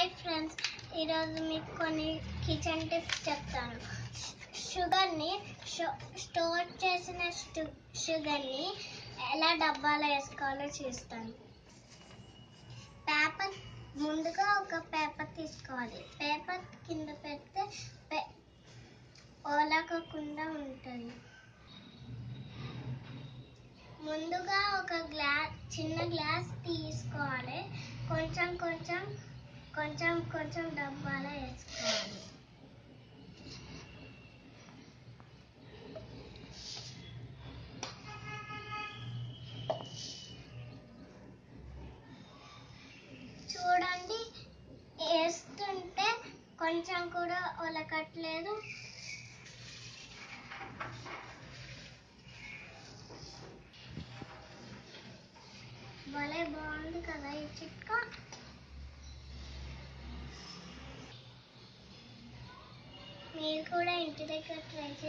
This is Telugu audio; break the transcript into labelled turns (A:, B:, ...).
A: హాయ్ ఫ్రెండ్స్ ఈరోజు మీకు కొన్ని కిచెన్ టిప్స్ చెప్తాను షుగర్ని స్టోర్ చేసిన స్టు- షుగర్ని ఎలా డబ్బాలో వేసుకోవాలో చూస్తాను పేపర్ ముందుగా ఒక పేపర్ తీసుకోవాలి పేపర్ కింద పెడితే పే ఓలకకుండా ఉంటుంది ముందుగా ఒక గ్లాస్ చిన్న గ్లాస్ తీసుకోవాలి కొంచెం కొంచెం కొంచెం కొంచెం డబ్బాలో వేసుకోవాలి చూడండి వేస్తుంటే కొంచెం కూడా ఒలకట్లేదు భలే బాగుంది కదా ఈ చిట్కా మీరు కూడా ఇంటి దగ్గర ట్రై